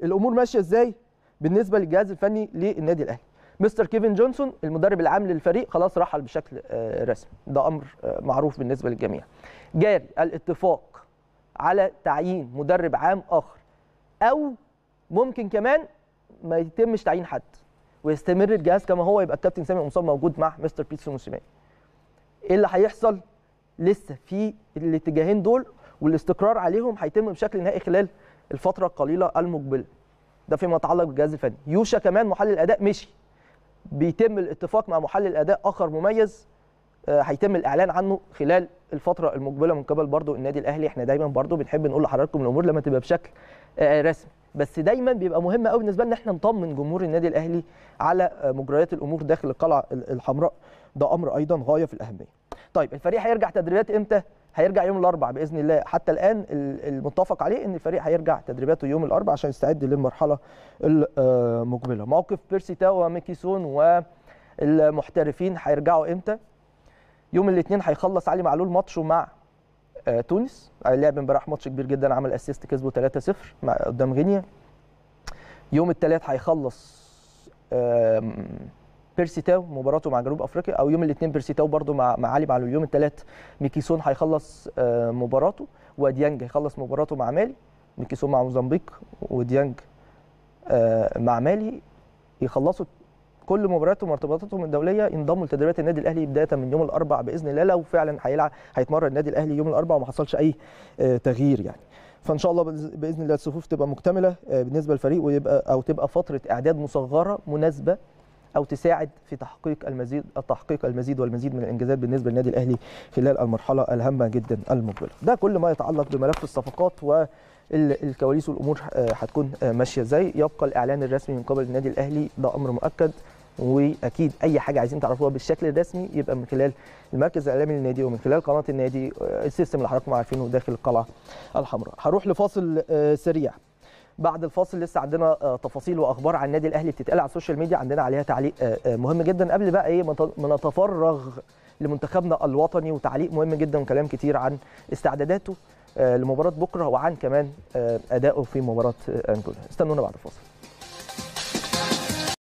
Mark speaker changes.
Speaker 1: الامور ماشيه ازاي بالنسبه للجهاز الفني للنادي الاهلي مستر كيفن جونسون المدرب العام للفريق خلاص رحل بشكل آه، رسمي ده امر آه، معروف بالنسبه للجميع جاري الاتفاق على تعيين مدرب عام اخر او ممكن كمان ما يتمش تعيين حد ويستمر الجهاز كما هو يبقى الكابتن سامي قمصان موجود مع مستر بيتسو موسيماني ايه اللي هيحصل لسه في الاتجاهين دول والاستقرار عليهم هيتم بشكل نهائي خلال الفتره القليله المقبله ده فيما يتعلق بالجهاز الفني يوشا كمان محلل اداء مشي بيتم الاتفاق مع محلل اداء اخر مميز آه، هيتم الاعلان عنه خلال الفتره المقبله من قبل برضو النادي الاهلي احنا دايما برضو بنحب نقول لحضراتكم الامور لما تبقى بشكل آه، رسمي بس دايما بيبقى مهم قوي بالنسبه لنا احنا نطمن جمهور النادي الاهلي على آه، مجريات الامور داخل القلعه ال- الحمراء ده امر ايضا غايه في الاهميه طيب الفريق هيرجع تدريبات امتى هيرجع يوم الاربعاء باذن الله حتى الان ال- المتفق عليه ان الفريق هيرجع تدريباته يوم الاربعاء عشان يستعد للمرحله المقبله موقف بيرسي تاو وميكيسون والمحترفين هيرجعوا امتى يوم الاثنين هيخلص علي معلول ماتشه مع آه، تونس لعب امبارح ماتش كبير جدا عمل اسيست كسبه 3-0 مع قدام غينيا يوم الثلاث هيخلص آم، بيرسي تاو مباراته مع جنوب افريقيا او يوم الاثنين بيرسي تاو برده مع مع علي معلول يوم الثلاث ميكيسون هيخلص آه، مباراته وديانج هيخلص مباراته مع مالي ميكيسون مع موزمبيق وديانج آه، مع مالي يخلصوا كل مبارياتهم وارتباطاتهم الدوليه ينضموا لتدريبات النادي الاهلي بدايه من يوم الاربعاء باذن الله لو فعلا هيلعب هيتمرن النادي الاهلي يوم الاربعاء وما حصلش اي آه، تغيير يعني فان شاء الله بإذ- باذن الله الصفوف تبقى مكتمله آه، بالنسبه للفريق ويبقى او تبقى فتره اعداد مصغره مناسبه او تساعد في تحقيق المزيد التحقيق المزيد والمزيد من الانجازات بالنسبه للنادي الاهلي خلال المرحله الهامه جدا المقبله ده كل ما يتعلق بملف الصفقات والكواليس والامور آه، هتكون آه، ماشيه ازاي يبقى الاعلان الرسمي من قبل النادي الاهلي ده امر مؤكد واكيد اي حاجه عايزين تعرفوها بالشكل الرسمي يبقى من خلال المركز الاعلامي للنادي ومن خلال قناه النادي آه، السيستم اللي حضراتكم عارفينه داخل القلعه الحمراء هروح لفاصل آه، سريع بعد الفاصل لسه عندنا آه، تفاصيل واخبار عن النادي الاهلي بتتقال على السوشيال ميديا عندنا عليها تعليق آه، آه، مهم جدا قبل بقى ايه ما ت- ما نتفرغ لمنتخبنا الوطني وتعليق مهم جدا وكلام كتير عن استعداداته آه، لمباراه بكره وعن كمان آه، ادائه في مباراه آه، انجولا استنونا بعد الفاصل